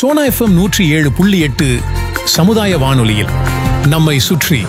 Sona FM நூற்றி ஏழு புள்ளி எட்டு சமுதாய வானொலியில் நம்மை சுற்றி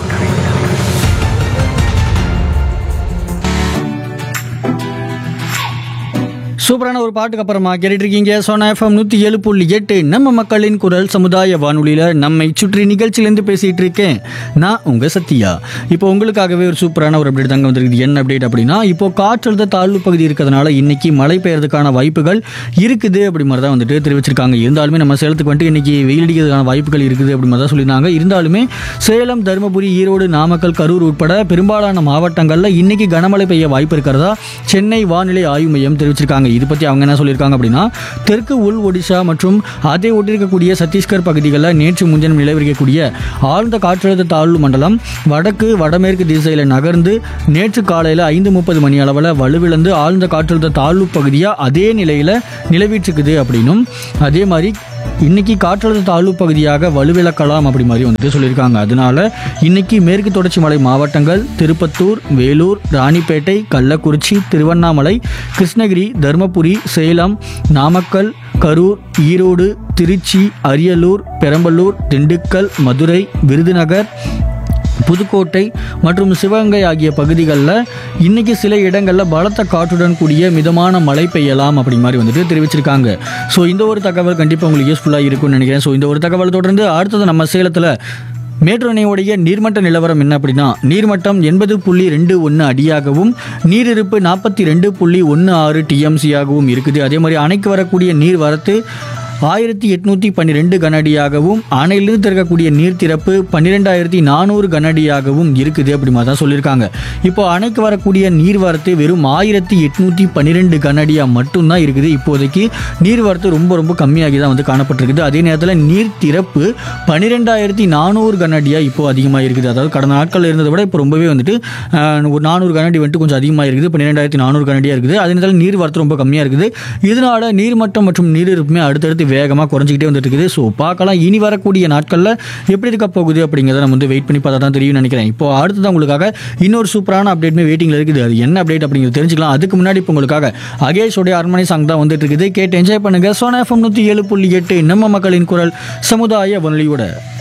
சூப்பரான ஒரு பாட்டுக்கு அப்புறமா கேட்டுட்டு இருக்கீங்க சோனா எஃப்எம் நூற்றி ஏழு புள்ளி எட்டு நம்ம மக்களின் குரல் சமுதாய வானொலியில் நம்மை சுற்றி நிகழ்ச்சியிலேருந்து பேசிகிட்டு இருக்கேன் நான் உங்கள் சத்யா இப்போ உங்களுக்காகவே ஒரு சூப்பரான ஒரு அப்டேட் தாங்க வந்திருக்குது என்ன அப்டேட் அப்படின்னா இப்போ காற்றழுத்த தாழ்வு பகுதி இருக்கிறதுனால இன்னைக்கு மழை பெய்யறதுக்கான வாய்ப்புகள் இருக்குது அப்படி மாதிரி தான் வந்துட்டு தெரிவிச்சிருக்காங்க இருந்தாலுமே நம்ம சேலத்துக்கு வந்துட்டு இன்னைக்கு வெயில் அடிக்கிறதுக்கான வாய்ப்புகள் இருக்குது அப்படி மாதிரி தான் சொல்லியிருந்தாங்க இருந்தாலுமே சேலம் தருமபுரி ஈரோடு நாமக்கல் கரூர் உட்பட பெரும்பாலான மாவட்டங்களில் இன்னைக்கு கனமழை பெய்ய வாய்ப்பு இருக்கிறதா சென்னை வானிலை ஆய்வு மையம் தெரிவிச்சிருக்காங்க இது பற்றி அவங்க என்ன சொல்லியிருக்காங்க அப்படின்னா தெற்கு உள் ஒடிஷா மற்றும் அதை ஒட்டியிருக்கக்கூடிய சத்தீஸ்கர் பகுதிகளில் நேற்று முன்தினம் நிலவரிக்கக்கூடிய ஆழ்ந்த காற்றழுத்த தாழ்வு மண்டலம் வடக்கு வடமேற்கு திசையில் நகர்ந்து நேற்று காலையில் ஐந்து முப்பது மணி அளவில் வலுவிழந்து ஆழ்ந்த காற்றழுத்த தாழ்வு பகுதியாக அதே நிலையில் நிலவிட்டுருக்குது அப்படின்னும் அதே மாதிரி இன்னைக்கு காற்றழுத்த தாழ்வு பகுதியாக வலுவிழக்கலாம் அப்படி மாதிரி வந்துட்டு சொல்லியிருக்காங்க அதனால இன்னைக்கு மேற்கு தொடர்ச்சி மலை மாவட்டங்கள் திருப்பத்தூர் வேலூர் ராணிப்பேட்டை கள்ளக்குறிச்சி திருவண்ணாமலை கிருஷ்ணகிரி தருமபுரி சேலம் நாமக்கல் கரூர் ஈரோடு திருச்சி அரியலூர் பெரம்பலூர் திண்டுக்கல் மதுரை விருதுநகர் புதுக்கோட்டை மற்றும் சிவகங்கை ஆகிய பகுதிகளில் இன்னைக்கு சில இடங்களில் பலத்த காற்றுடன் கூடிய மிதமான மழை பெய்யலாம் அப்படி மாதிரி வந்துட்டு தெரிவிச்சிருக்காங்க ஸோ இந்த ஒரு தகவல் கண்டிப்பாக உங்களுக்கு யூஸ்ஃபுல்லாக இருக்கும்னு நினைக்கிறேன் ஸோ இந்த ஒரு தகவல் தொடர்ந்து அடுத்தது நம்ம சேலத்தில் மேட்டூர் அணையுடைய நீர்மட்ட நிலவரம் என்ன அப்படின்னா நீர்மட்டம் எண்பது புள்ளி ரெண்டு ஒன்று அடியாகவும் நீரிருப்பு நாற்பத்தி ரெண்டு புள்ளி ஒன்று ஆறு டிஎம்சியாகவும் இருக்குது அதே மாதிரி அணைக்கு வரக்கூடிய நீர் வரத்து ஆயிரத்தி எட்நூற்றி பன்னிரெண்டு கனஅடியாகவும் அணையிலிருந்து திறக்கக்கூடிய நீர் திறப்பு பன்னிரெண்டாயிரத்தி நானூறு கனஅடியாகவும் இருக்குது அப்படி மாதிரி தான் சொல்லியிருக்காங்க இப்போ அணைக்கு வரக்கூடிய நீர்வரத்து வெறும் ஆயிரத்தி எட்நூற்றி பன்னிரெண்டு கனஅடியாக மட்டும்தான் இருக்குது இப்போதைக்கு நீர்வரத்து ரொம்ப ரொம்ப கம்மியாகி தான் வந்து காணப்பட்டிருக்குது அதே நேரத்தில் நீர் திறப்பு பன்னிரெண்டாயிரத்தி நானூறு கனஅடியாக இப்போ அதிகமாக இருக்குது அதாவது கடந்த நாட்களில் இருந்ததை விட இப்போ ரொம்பவே வந்துட்டு ஆஹ், ஒரு நானூறு கனஅடி வந்துட்டு கொஞ்சம் அதிகமாக இருக்குது பன்னிரெண்டாயிரத்தி நானூறு கனஅடியாக இருக்குது அதே நேரத்தில் நீர் வரத்து ரொம்ப கம்மியாக இருக்குது இதனால நீர்மட்டம் மற்றும் நீர் இருப்புமே அடுத்தடுத்து வேகமாக குறைஞ்சிக்கிட்டே வந்துட்டு இருக்குது ஸோ பார்க்கலாம் இனி வரக்கூடிய நாட்களில் எப்படி இருக்க போகுது அப்படிங்கிறத நம்ம வந்து வெயிட் பண்ணி பார்த்தா தான் தெரியும்னு நினைக்கிறேன் இப்போ அடுத்தது உங்களுக்காக இன்னொரு சூப்பரான அப்டேட்மே வெயிட்டிங்கில் இருக்குது அது என்ன அப்டேட் அப்படிங்கிறது தெரிஞ்சுக்கலாம் அதுக்கு முன்னாடி இப்போ உங்களுக்காக அகேஷோடைய அரண்மனை சாங் தான் வந்துட்டு இருக்குது கேட்டு என்ஜாய் பண்ணுங்க சோனா எஃப்எம் நூற்றி ஏழு புள்ளி எட்டு நம்ம மக்களின் குரல் சமுதாய வானொலியோட